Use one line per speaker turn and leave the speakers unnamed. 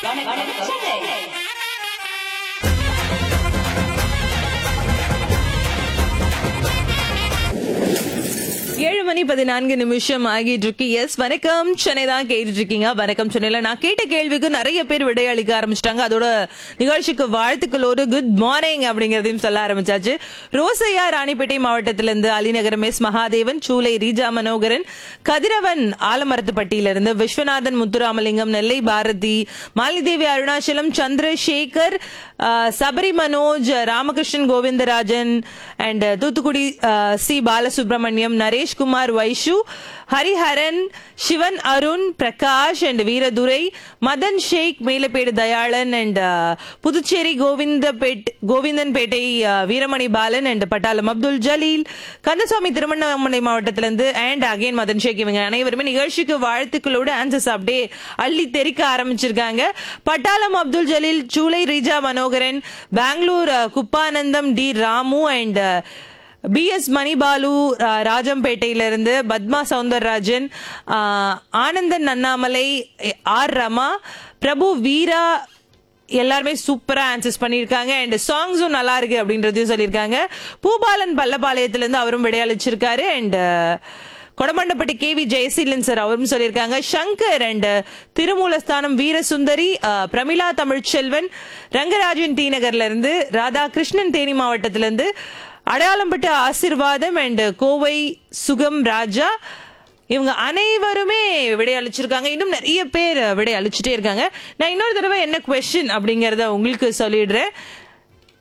ஏழு மணி பதினான்கு நிமிஷம் ஆகிட்டு இருக்கு எஸ் வணக்கம் சென்னை தான் கேட்டுட்டு இருக்கீங்க வணக்கம் சென்னையில நான் கேட்ட கேள்விக்கு நிறைய பேர் விடையளிக்க ஆரம்பிச்சிட்டாங்க அதோட நிகழ்ச்சிக்கு வாழ்த்துக்களோடு குட் மார்னிங் அப்படிங்கறதையும் சொல்ல ஆரம்பிச்சாச்சு ரோசையா ராணிப்பேட்டை மாவட்டத்திலிருந்து அலிநகரம் எஸ் மகாதேவன் சூலை ரீஜா மனோகரன் கதிரவன் ஆலமரத்துப்பட்டியிலிருந்து விஸ்வநாதன் முத்துராமலிங்கம் நெல்லை பாரதி மாலிதேவி அருணாச்சலம் சந்திரசேகர் ஆஹ், சபரி மனோஜ் ராமகிருஷ்ணன் கோவிந்தராஜன் அண்ட் தூத்துக்குடி ஆஹ், C Balasubramaniam Nareshkumar Vaishu Hariharan Sivan Arun Prakash and Veeradurai Madhan Sheikh Melapedu Dayalan and Puducherry Govindapet Govindanpettai ஆஹ், வீரமணி பாலன் அண்ட் பட்டாளம் அப்துல் ஜலீல் கந்தசாமி திருவண்ணாமலை மாவட்டத்திலிருந்து அண்ட் அகைன் மதன் ஷேக் இவங்க அனைவருமே நிகழ்ச்சிக்கு வாழ்த்துக்களோடு ஆன்சர்ஸ் அப்படியே அள்ளி தெறிக்க ஆரம்பிச்சிருக்காங்க பட்டாளம் அப்துல் ஜலீல் சூலை ரீஜா மனோகரன் பெங்களூர் அஹ், Kuppanandam T Ramu and P S Manibalu அஹ், ராஜம்பேட்டையிலிருந்து பத்மா சவுந்தரராஜன் அஹ், ஆனந்தன் அண்ணாமலை எ- ஆர் ரமா பிரபு வீரா எல்லாருமே சூப்பரா ஆன்சர்ஸ் பண்ணியிருக்காங்க அண்ட் சாங்ஸும் நல்லா இருக்கு அப்படின்றதையும் சொல்லியிருக்காங்க பூபாலன் பல்லபாளையத்துல இருந்து அவரும் விடையளிச்சிருக்காரு and Kodamandapatti K V Jayaseelan sir அவரும் சொல்லியிருக்காங்க சங்கர் அண்ட் திருமூலஸ்தானம் வீரசுந்தரி அஹ், பிரமிளா தமிழ்ச்செல்வன் ரங்கராஜன் டி நகர்ல இருந்து ராதாகிருஷ்ணன் தேனி மாவட்டத்தில இருந்து அடையாளம்பட்டு ஆசிர்வாதம் அண்ட் கோவை சுகம் ராஜா இவங்க அனைவருமே விடை அளிச்சிருக்காங்க இன்னும் நிறைய பேர் விடை அளிச்சுட்டே இருக்காங்க நான் இன்னொரு தடவை என்ன கொஸ்டின் அப்படிங்கறத உங்களுக்கு சொல்லிடுறேன்